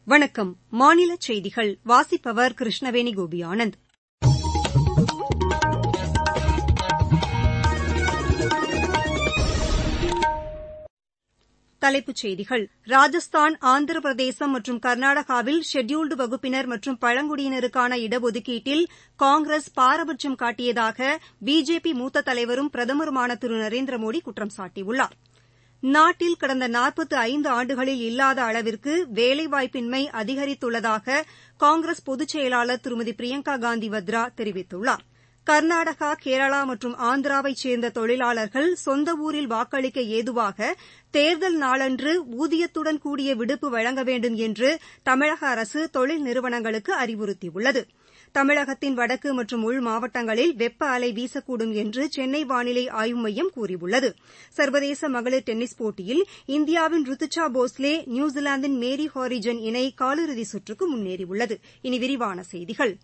வணக்கம் மாநில செய்திகள் வாசிப்பவர் கிருஷ்ணவேணி கோபியானந்த் தலைப்புச் செய்திகள் ராஜஸ்தான் ஆந்திர பிரதேசம் மற்றும் கர்நாடகாவில் ஷெட்யூல்டு வகுப்பினர் மற்றும் பழங்குடியினருக்கான இடஒதுக்கீட்டில் காங்கிரஸ் பாரபட்சம் காட்டியதாக பிஜேபி மூத்த தலைவரும் பிரதமருமான திரு நரேந்திரமோடி குற்றம் சாட்டியுள்ளார் நாட்டில் கடந்த நாற்பத்து ஐந்து ஆண்டுகளில் இல்லாத அளவிற்கு வேலைவாய்ப்பின்மை அதிகரித்துள்ளதாக காங்கிரஸ் பொதுச் செயலாளர் திருமதி பிரியங்கா காந்தி வத்ரா தெரிவித்துள்ளார் கர்நாடகா கேரளா மற்றும் ஆந்திராவைச் சேர்ந்த தொழிலாளர்கள் சொந்த ஊரில் வாக்களிக்க ஏதுவாக தேர்தல் நாளன்று ஊதியத்துடன் கூடிய விடுப்பு வழங்க வேண்டும் என்று தமிழக அரசு தொழில் நிறுவனங்களுக்கு அறிவுறுத்தியுள்ளது தமிழகத்தின் வடக்கு மற்றும் உள் மாவட்டங்களில் வெப்ப அலை வீசக்கூடும் என்று சென்னை வானிலை ஆய்வு மையம் கூறியுள்ளது சர்வதேச மகளிர் டென்னிஸ் போட்டியில் இந்தியாவின் ருத்துஜா போஸ்லே நியூசிலாந்தின் மேரி ஹாரிஜன் இணை காலிறுதி சுற்றுக்கு முன்னேறியுள்ளது இனி விரிவான செய்திகள்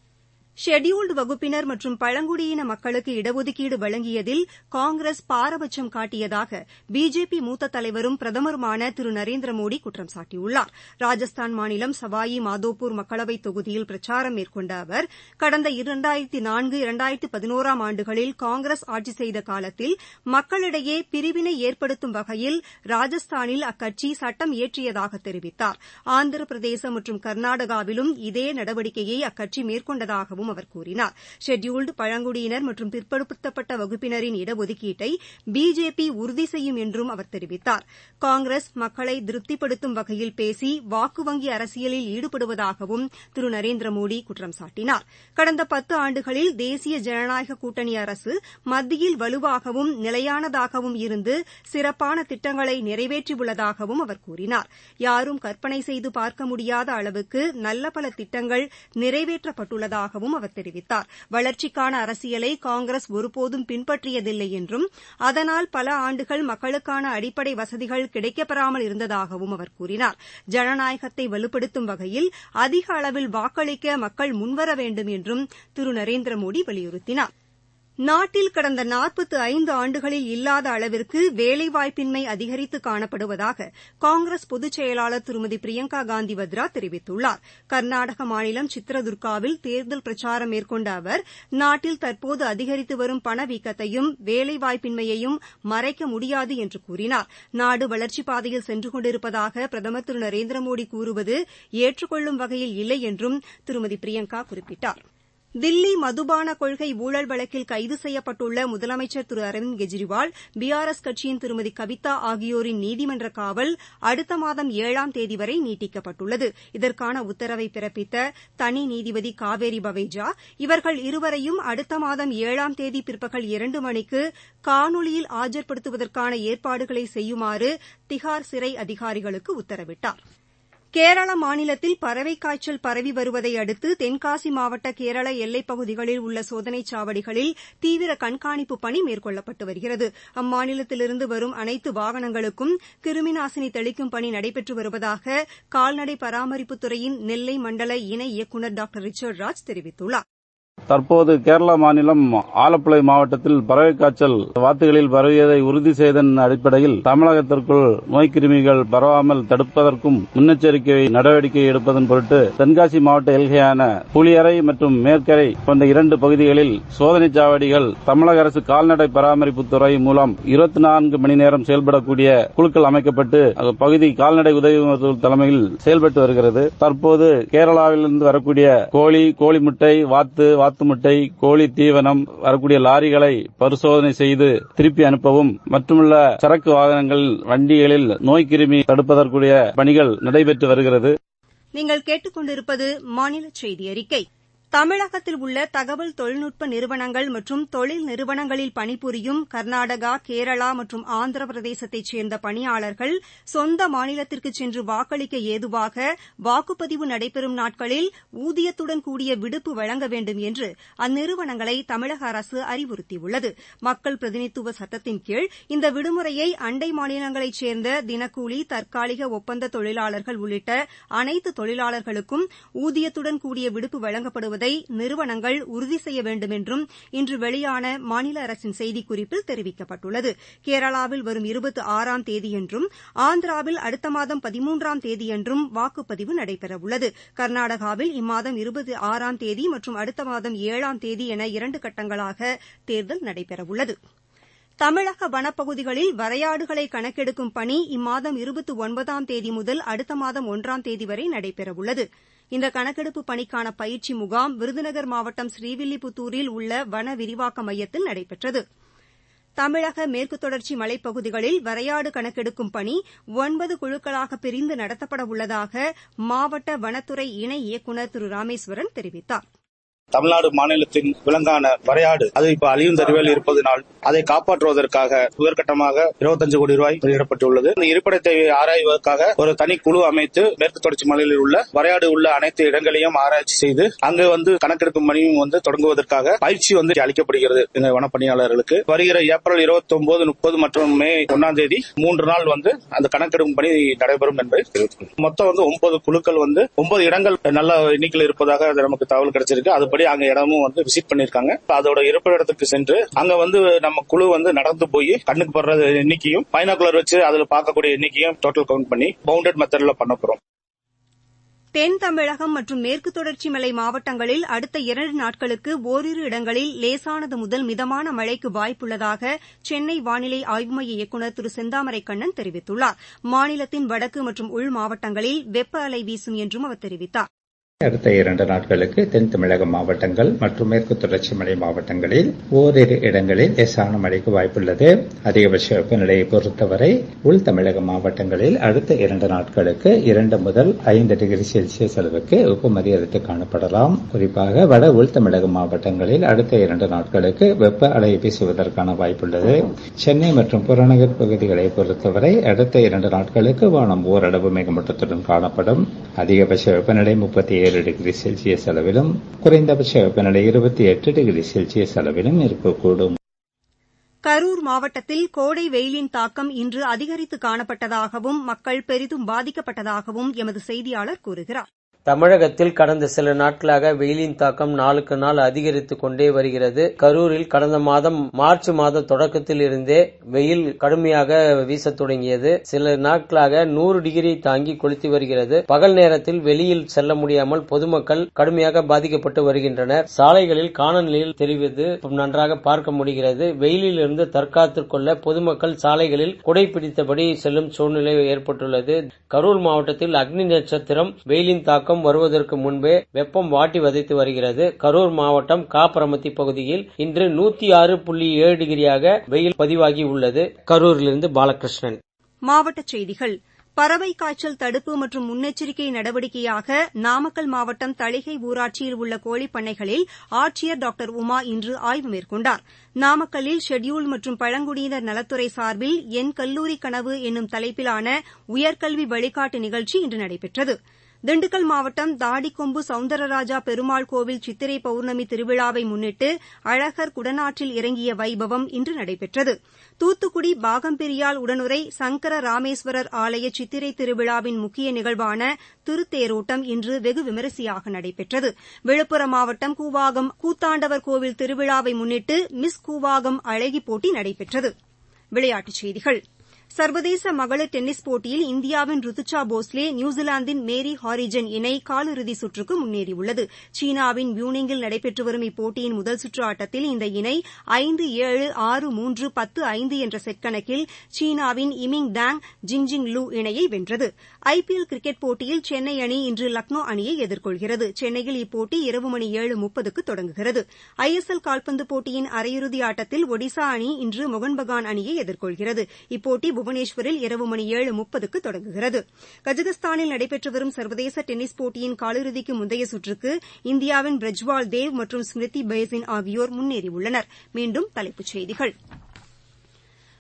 ஷெட்யூல்டு வகுப்பினர் மற்றும் பழங்குடியின மக்களுக்கு இடஒதுக்கீடு வழங்கியதில் காங்கிரஸ் பாரபட்சம் காட்டியதாக பிஜேபி மூத்த தலைவரும் பிரதமருமான திரு நரேந்திரமோடி குற்றம் சாட்டியுள்ளார் ராஜஸ்தான் மாநிலம் சவாயி மாதோப்பூர் மக்களவைத் தொகுதியில் பிரச்சாரம் மேற்கொண்ட அவர் கடந்த இரண்டாயிரத்தி நான்கு இரண்டாயிரத்தி பதினோராம் ஆண்டுகளில் காங்கிரஸ் ஆட்சி செய்த காலத்தில் மக்களிடையே பிரிவினை ஏற்படுத்தும் வகையில் ராஜஸ்தானில் அக்கட்சி சட்டம் இயற்றியதாக தெரிவித்தார் ஆந்திர பிரதேசம் மற்றும் கர்நாடகாவிலும் இதே நடவடிக்கையை அக்கட்சி மேற்கொண்டதாகவும் என்றும் அவர் கூறினார் ஷெட்யூல்டு பழங்குடியினர் மற்றும் பிற்படுத்தப்பட்ட வகுப்பினரின் இடஒதுக்கீட்டை பிஜேபி உறுதி செய்யும் என்றும் அவர் தெரிவித்தார் காங்கிரஸ் மக்களை திருப்திப்படுத்தும் வகையில் பேசி வாக்கு வங்கி அரசியலில் ஈடுபடுவதாகவும் திரு நரேந்திரமோடி குற்றம் சாட்டினார் கடந்த பத்து ஆண்டுகளில் தேசிய ஜனநாயக கூட்டணி அரசு மத்தியில் வலுவாகவும் நிலையானதாகவும் இருந்து சிறப்பான திட்டங்களை நிறைவேற்றியுள்ளதாகவும் அவர் கூறினார் யாரும் கற்பனை செய்து பார்க்க முடியாத அளவுக்கு நல்ல பல திட்டங்கள் நிறைவேற்றப்பட்டுள்ளதாகவும் அவர் தெரிவித்தார் வளர்ச்சிக்கான அரசியலை காங்கிரஸ் ஒருபோதும் பின்பற்றியதில்லை என்றும் அதனால் பல ஆண்டுகள் மக்களுக்கான அடிப்படை வசதிகள் கிடைக்கப்பெறாமல் இருந்ததாகவும் அவர் கூறினார் ஜனநாயகத்தை வலுப்படுத்தும் வகையில் அதிக அளவில் வாக்களிக்க மக்கள் முன்வர வேண்டும் என்றும் திரு நரேந்திரமோடி வலியுறுத்தினார் நாட்டில் கடந்த நாற்பத்து ஐந்து ஆண்டுகளில் இல்லாத அளவிற்கு வேலைவாய்ப்பின்மை அதிகரித்து காணப்படுவதாக காங்கிரஸ் பொதுச் செயலாளர் திருமதி பிரியங்கா காந்தி வத்ரா தெரிவித்துள்ளார் கர்நாடக மாநிலம் சித்ரதுர்காவில் தேர்தல் பிரச்சாரம் மேற்கொண்ட அவர் நாட்டில் தற்போது அதிகரித்து வரும் பணவீக்கத்தையும் வேலைவாய்ப்பின்மையையும் மறைக்க முடியாது என்று கூறினார் நாடு வளர்ச்சிப் பாதையில் சென்று கொண்டிருப்பதாக பிரதமர் திரு நரேந்திரமோடி கூறுவது ஏற்றுக்கொள்ளும் வகையில் இல்லை என்றும் திருமதி பிரியங்கா குறிப்பிட்டார் தில்லி மதுபான கொள்கை ஊழல் வழக்கில் கைது செய்யப்பட்டுள்ள முதலமைச்சர் திரு அரவிந்த் கெஜ்ரிவால் பிஆர்எஸ் கட்சியின் திருமதி கவிதா ஆகியோரின் நீதிமன்ற காவல் அடுத்த மாதம் ஏழாம் தேதி வரை நீட்டிக்கப்பட்டுள்ளது இதற்கான உத்தரவை பிறப்பித்த தனி நீதிபதி காவேரி பவேஜா இவர்கள் இருவரையும் அடுத்த மாதம் ஏழாம் தேதி பிற்பகல் இரண்டு மணிக்கு காணொலியில் ஆஜர்படுத்துவதற்கான ஏற்பாடுகளை செய்யுமாறு திகார் சிறை அதிகாரிகளுக்கு உத்தரவிட்டாா் கேரள மாநிலத்தில் பறவைக் காய்ச்சல் பரவி வருவதை அடுத்து தென்காசி மாவட்ட கேரள எல்லைப் பகுதிகளில் உள்ள சோதனைச் சாவடிகளில் தீவிர கண்காணிப்பு பணி மேற்கொள்ளப்பட்டு வருகிறது அம்மாநிலத்திலிருந்து வரும் அனைத்து வாகனங்களுக்கும் கிருமிநாசினி தெளிக்கும் பணி நடைபெற்று வருவதாக கால்நடை பராமரிப்புத்துறையின் நெல்லை மண்டல இணை இயக்குநர் டாக்டர் ரிச்சர்ட் ராஜ் தெரிவித்துள்ளார் தற்போது கேரளா மாநிலம் ஆலப்புழை மாவட்டத்தில் பறவை காய்ச்சல் வாத்துகளில் பரவியதை உறுதி செய்ததன் அடிப்படையில் தமிழகத்திற்குள் நோய்க்கிருமிகள் பரவாமல் தடுப்பதற்கும் முன்னெச்சரிக்கை நடவடிக்கை எடுப்பதன் பொருட்டு தென்காசி மாவட்ட எல்கையான புலியரை மற்றும் மேற்கரை போன்ற இரண்டு பகுதிகளில் சோதனை சாவடிகள் தமிழக அரசு கால்நடை பராமரிப்புத்துறை மூலம் இருபத்தி நான்கு மணி நேரம் செயல்படக்கூடிய குழுக்கள் அமைக்கப்பட்டு பகுதி கால்நடை உதவி தலைமையில் செயல்பட்டு வருகிறது தற்போது கேரளாவிலிருந்து வரக்கூடிய கோழி கோழி முட்டை வாத்து வாத்து முட்டை கோழி தீவனம் வரக்கூடிய லாரிகளை பரிசோதனை செய்து திருப்பி அனுப்பவும் மற்றுமுள்ள சரக்கு வாகனங்கள் வண்டிகளில் நோய்க்கிருமி தடுப்பதற்குரிய பணிகள் நடைபெற்று வருகிறது நீங்கள் கேட்டுக்கொண்டிருப்பது மாநில செய்தி அறிக்கை தமிழகத்தில் உள்ள தகவல் தொழில்நுட்ப நிறுவனங்கள் மற்றும் தொழில் நிறுவனங்களில் பணிபுரியும் கர்நாடகா கேரளா மற்றும் ஆந்திர பிரதேசத்தைச் சேர்ந்த பணியாளர்கள் சொந்த மாநிலத்திற்கு சென்று வாக்களிக்க ஏதுவாக வாக்குப்பதிவு நடைபெறும் நாட்களில் ஊதியத்துடன் கூடிய விடுப்பு வழங்க வேண்டும் என்று அந்நிறுவனங்களை தமிழக அரசு அறிவுறுத்தியுள்ளது மக்கள் பிரதிநிதித்துவ சட்டத்தின் கீழ் இந்த விடுமுறையை அண்டை மாநிலங்களைச் சேர்ந்த தினக்கூலி தற்காலிக ஒப்பந்த தொழிலாளர்கள் உள்ளிட்ட அனைத்து தொழிலாளர்களுக்கும் ஊதியத்துடன் கூடிய விடுப்பு வழங்கப்படுவது செயல்படுத்துவதை நிறுவனங்கள் உறுதி செய்ய வேண்டும் என்றும் இன்று வெளியான மாநில அரசின் செய்திக்குறிப்பில் தெரிவிக்கப்பட்டுள்ளது கேரளாவில் வரும் இருபத்தி ஆறாம் தேதியன்றும் ஆந்திராவில் அடுத்த மாதம் பதிமூன்றாம் தேதியன்றும் வாக்குப்பதிவு நடைபெறவுள்ளது கர்நாடகாவில் இம்மாதம் இருபத்தி ஆறாம் தேதி மற்றும் அடுத்த மாதம் ஏழாம் தேதி என இரண்டு கட்டங்களாக தேர்தல் நடைபெறவுள்ளது தமிழக வனப்பகுதிகளில் வரையாடுகளை கணக்கெடுக்கும் பணி இம்மாதம் இருபத்தி ஒன்பதாம் தேதி முதல் அடுத்த மாதம் ஒன்றாம் தேதி வரை நடைபெறவுள்ளது இந்த கணக்கெடுப்பு பணிக்கான பயிற்சி முகாம் விருதுநகர் மாவட்டம் ஸ்ரீவில்லிபுத்தூரில் உள்ள வன விரிவாக்க மையத்தில் நடைபெற்றது தமிழக மேற்கு தொடர்ச்சி மலைப்பகுதிகளில் வரையாடு கணக்கெடுக்கும் பணி ஒன்பது குழுக்களாக பிரிந்து நடத்தப்பட உள்ளதாக மாவட்ட வனத்துறை இணை இயக்குநர் திரு ராமேஸ்வரன் தெரிவித்தார் தமிழ்நாடு மாநிலத்தின் விலங்கான வரையாடு அது இப்ப அழியும் தருவில் இருப்பதனால் அதை காப்பாற்றுவதற்காக முதற்கட்டமாக இருபத்தஞ்சு கோடி ரூபாய் வெளியிடப்பட்டுள்ளது இந்த இருப்பிடத்தை ஆராய்வதற்காக ஒரு தனி குழு அமைத்து மேற்கு தொடர்ச்சி மலையில் உள்ள வரையாடு உள்ள அனைத்து இடங்களையும் ஆராய்ச்சி செய்து அங்கு வந்து கணக்கெடுக்கும் பணியும் வந்து தொடங்குவதற்காக பயிற்சி வந்து அளிக்கப்படுகிறது இந்த வனப்பணியாளர்களுக்கு வருகிற ஏப்ரல் இருபத்தி ஒன்பது முப்பது மற்றும் மே ஒன்னாம் தேதி மூன்று நாள் வந்து அந்த கணக்கெடுக்கும் பணி நடைபெறும் என்பதை தெரிவித்துள்ளது மொத்தம் வந்து ஒன்பது குழுக்கள் வந்து ஒன்பது இடங்கள் நல்ல எண்ணிக்கையில் இருப்பதாக நமக்கு தகவல் கிடைச்சிருக்கு அது படி அங்க இடமும் வந்து விசிட் பண்ணிருக்காங்க அதோட இருப்பிட இடத்துக்கு சென்று அங்க வந்து நம்ம குழு வந்து நடந்து போய் கண்ணுக்கு படுற எண்ணிக்கையும் பைனாகுலர் வச்சு அதுல பார்க்கக்கூடிய எண்ணிக்கையும் டோட்டல் கவுண்ட் பண்ணி பவுண்டட் மெத்தட்ல பண்ண போறோம் தென் தமிழகம் மற்றும் மேற்கு தொடர்ச்சி மலை மாவட்டங்களில் அடுத்த இரண்டு நாட்களுக்கு ஓரிரு இடங்களில் லேசானது முதல் மிதமான மழைக்கு வாய்ப்புள்ளதாக சென்னை வானிலை ஆய்வு மைய இயக்குநர் திரு செந்தாமரை கண்ணன் தெரிவித்துள்ளார் மாநிலத்தின் வடக்கு மற்றும் உள் மாவட்டங்களில் வெப்ப அலை வீசும் என்றும் அவர் தெரிவித்தார் அடுத்த இரண்டு நாட்களுக்கு தென் தமிழக மாவட்டங்கள் மற்றும் மேற்கு தொடர்ச்சி மலை மாவட்டங்களில் ஓரிரு இடங்களில் லேசான மழைக்கு வாய்ப்புள்ளது அதிகபட்ச வெப்பநிலையை பொறுத்தவரை உள் தமிழக மாவட்டங்களில் அடுத்த இரண்டு நாட்களுக்கு இரண்டு முதல் ஐந்து டிகிரி செல்சியஸ் அளவுக்கு வெப்பம் அதிகரித்து காணப்படலாம் குறிப்பாக வட உள் தமிழக மாவட்டங்களில் அடுத்த இரண்டு நாட்களுக்கு வெப்ப அலை வீசுவதற்கான வாய்ப்புள்ளது சென்னை மற்றும் புறநகர் பகுதிகளை பொறுத்தவரை அடுத்த இரண்டு நாட்களுக்கு வானம் ஓரளவு மேகமூட்டத்துடன் காணப்படும் அதிகபட்ச வெப்பநிலை முப்பத்தி ஏழு டிகிரி செல்சியஸ் அளவிலும் குறைந்தபட்ச வெப்பநிலை இருபத்தி எட்டு டிகிரி செல்சியஸ் அளவிலும் இருக்கக்கூடும் கரூர் மாவட்டத்தில் கோடை வெயிலின் தாக்கம் இன்று அதிகரித்து காணப்பட்டதாகவும் மக்கள் பெரிதும் பாதிக்கப்பட்டதாகவும் எமது செய்தியாளர் கூறுகிறார் தமிழகத்தில் கடந்த சில நாட்களாக வெயிலின் தாக்கம் நாளுக்கு நாள் அதிகரித்துக் கொண்டே வருகிறது கரூரில் கடந்த மாதம் மார்ச் மாத தொடக்கத்தில் இருந்தே வெயில் கடுமையாக வீசத் தொடங்கியது சில நாட்களாக நூறு டிகிரி தாங்கி கொளுத்தி வருகிறது பகல் நேரத்தில் வெளியில் செல்ல முடியாமல் பொதுமக்கள் கடுமையாக பாதிக்கப்பட்டு வருகின்றனர் சாலைகளில் காணநிலையில் தெரிவது நன்றாக பார்க்க முடிகிறது வெயிலில் இருந்து தற்காத்துக் கொள்ள பொதுமக்கள் சாலைகளில் குடை பிடித்தபடி செல்லும் சூழ்நிலை ஏற்பட்டுள்ளது கரூர் மாவட்டத்தில் அக்னி நட்சத்திரம் வெயிலின் தாக்கம் வெப்பம் வருவதற்கு முன்பே வெப்பம் வாட்டி வதைத்து வருகிறது கரூர் மாவட்டம் காப்பரமத்தி பகுதியில் இன்று நூத்தி ஆறு புள்ளி ஏழு டிகிரியாக வெயில் பதிவாகி உள்ளது கரூரிலிருந்து பாலகிருஷ்ணன் மாவட்டச் செய்திகள் பறவை காய்ச்சல் தடுப்பு மற்றும் முன்னெச்சரிக்கை நடவடிக்கையாக நாமக்கல் மாவட்டம் தளிகை ஊராட்சியில் உள்ள கோழிப்பண்ணைகளில் ஆட்சியர் டாக்டர் உமா இன்று ஆய்வு மேற்கொண்டார் நாமக்கல்லில் ஷெட்யூல்டு மற்றும் பழங்குடியினர் நலத்துறை சார்பில் என் கல்லூரி கனவு என்னும் தலைப்பிலான உயர்கல்வி வழிகாட்டு நிகழ்ச்சி இன்று நடைபெற்றது திண்டுக்கல் மாவட்டம் தாடிக்கொம்பு சவுந்தரராஜா பெருமாள் கோவில் சித்திரை பௌர்ணமி திருவிழாவை முன்னிட்டு அழகர் குடநாற்றில் இறங்கிய வைபவம் இன்று நடைபெற்றது தூத்துக்குடி பாகம்பிரியால் உடனுரை சங்கர ராமேஸ்வரர் ஆலய சித்திரை திருவிழாவின் முக்கிய நிகழ்வான திருத்தேரோட்டம் இன்று வெகு விமரிசையாக நடைபெற்றது விழுப்புரம் மாவட்டம் கூவாகம் கூத்தாண்டவர் கோவில் திருவிழாவை முன்னிட்டு மிஸ் கூவாகம் அழகி போட்டி நடைபெற்றது விளையாட்டுச் செய்திகள் சர்வதேச மகளிர் டென்னிஸ் போட்டியில் இந்தியாவின் ருத்துச்சா போஸ்லே நியூசிலாந்தின் மேரி ஹாரிஜன் இணை காலிறுதி சுற்றுக்கு முன்னேறியுள்ளது சீனாவின் பியூனிங்கில் நடைபெற்று வரும் இப்போட்டியின் முதல் சுற்று ஆட்டத்தில் இந்த இணை ஐந்து ஏழு ஆறு மூன்று பத்து ஐந்து என்ற செட் கணக்கில் சீனாவின் இமிங் தாங் ஜிங்ஜிங் லூ இணையை வென்றது ஐபிஎல் கிரிக்கெட் போட்டியில் சென்னை அணி இன்று லக்னோ அணியை எதிர்கொள்கிறது சென்னையில் இப்போட்டி இரவு மணி ஏழு முப்பதுக்கு தொடங்குகிறது ஐஎஸ்எல் கால்பந்து போட்டியின் அரையிறுதி ஆட்டத்தில் ஒடிசா அணி இன்று மொகன் பகான் அணியை எதிர்கொள்கிறது இப்போட்டி புவனேஸ்வரில் இரவு மணி ஏழு முப்பதுக்கு தொடங்குகிறது கஜகஸ்தானில் நடைபெற்று வரும் சர்வதேச டென்னிஸ் போட்டியின் காலிறுதிக்கு முந்தைய சுற்றுக்கு இந்தியாவின் பிரஜ்வால் தேவ் மற்றும் ஸ்மிருதி பைசின் ஆகியோர் முன்னேறியுள்ளனர் மீண்டும் தலைப்புச் செய்திகள்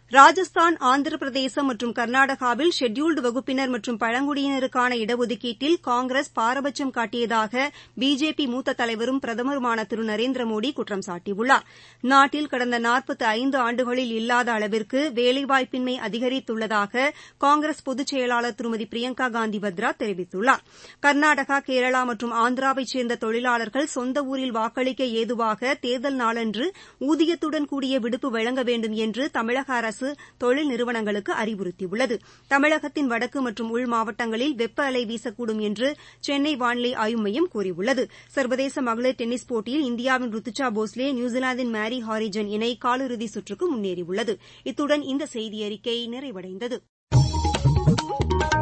ராஜஸ்தான் ஆந்திர பிரதேசம் மற்றும் கர்நாடகாவில் ஷெட்யூல்டு வகுப்பினர் மற்றும் பழங்குடியினருக்கான இடஒதுக்கீட்டில் காங்கிரஸ் பாரபட்சம் காட்டியதாக பிஜேபி மூத்த தலைவரும் பிரதமருமான திரு நரேந்திர மோடி குற்றம் சாட்டியுள்ளார் நாட்டில் கடந்த நாற்பத்தி ஐந்து ஆண்டுகளில் இல்லாத அளவிற்கு வேலைவாய்ப்பின்மை அதிகரித்துள்ளதாக காங்கிரஸ் பொதுச் செயலாளர் திருமதி பிரியங்கா காந்தி வத்ரா தெரிவித்துள்ளார் கர்நாடகா கேரளா மற்றும் ஆந்திராவைச் சேர்ந்த தொழிலாளர்கள் சொந்த ஊரில் வாக்களிக்க ஏதுவாக தேர்தல் நாளன்று ஊதியத்துடன் கூடிய விடுப்பு வழங்க வேண்டும் என்று தமிழக அரசு அரசு தொழில் நிறுவனங்களுக்கு அறிவுறுத்தியுள்ளது தமிழகத்தின் வடக்கு மற்றும் உள் மாவட்டங்களில் வெப்ப அலை வீசக்கூடும் என்று சென்னை வானிலை ஆய்வு மையம் கூறியுள்ளது சர்வதேச மகளிர் டென்னிஸ் போட்டியில் இந்தியாவின் ருத்துஜா போஸ்லே நியூசிலாந்தின் மேரி ஹாரிஜன் இணை காலிறுதி சுற்றுக்கு முன்னேறியுள்ளது இத்துடன் இந்த செய்தியறிக்கை நிறைவடைந்தது